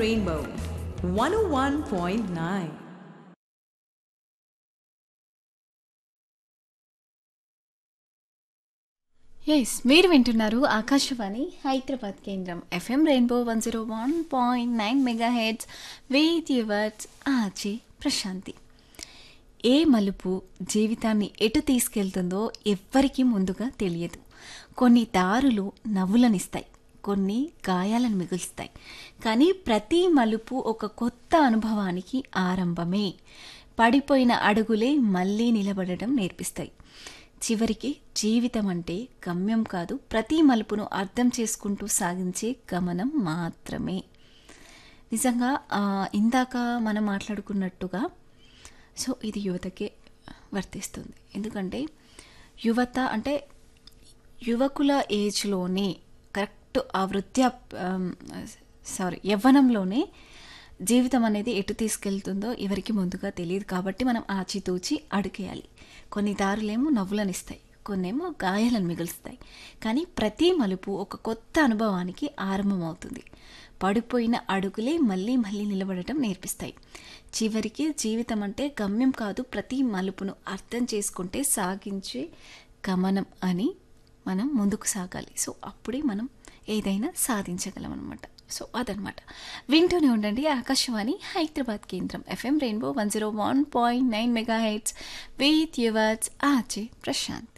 Rainbow 101.9. Yes మీరు వింటున్నారు ఆకాశవాణి హైదరాబాద్ కేంద్రం FM rainbow one zero one point nine megahertz with yours Achi Prashanti ఏ మలుపు జీవితాన్ని ఎటు తీసుకెళ్తుందో ఎవ్వరికీ ముందుగా తెలియదు కొన్ని దారులు నవ్వులనిస్తాయి కొన్ని గాయాలను మిగులుస్తాయి కానీ ప్రతి మలుపు ఒక కొత్త అనుభవానికి ఆరంభమే పడిపోయిన అడుగులే మళ్ళీ నిలబడడం నేర్పిస్తాయి చివరికి జీవితం అంటే గమ్యం కాదు ప్రతి మలుపును అర్థం చేసుకుంటూ సాగించే గమనం మాత్రమే నిజంగా ఆ, ఇందాక మనం మాట్లాడుకున్నట్టుగా సో ఇది యువతకే వర్తిస్తుంది ఎందుకంటే యువత అంటే యువకుల ఏజ్లోనే కరెక్ట్ ఆ వృత్యా సారీ యవ్వనంలోనే జీవితం అనేది ఎటు తీసుకెళ్తుందో ఎవరికి ముందుగా తెలియదు కాబట్టి మనం ఆచితూచి అడుగేయాలి కొన్ని దారులేమో నవ్వులనిస్తాయి కొన్నేమో గాయాలను మిగులుస్తాయి కానీ ప్రతి మలుపు ఒక కొత్త అనుభవానికి ఆరంభమవుతుంది పడిపోయిన అడుగులే మళ్ళీ మళ్ళీ నిలబడటం నేర్పిస్తాయి చివరికి జీవితం అంటే గమ్యం కాదు ప్రతి మలుపును అర్థం చేసుకుంటే సాగించే గమనం అని మనం ముందుకు సాగాలి సో అప్పుడే మనం ఏదైనా సాధించగలం అనమాట సో అదనమాట వింటూనే ఉండండి ఆకాశవాణి హైదరాబాద్ కేంద్రం FM rainbow one zero one point nine megahertz with yours Ache Prashanth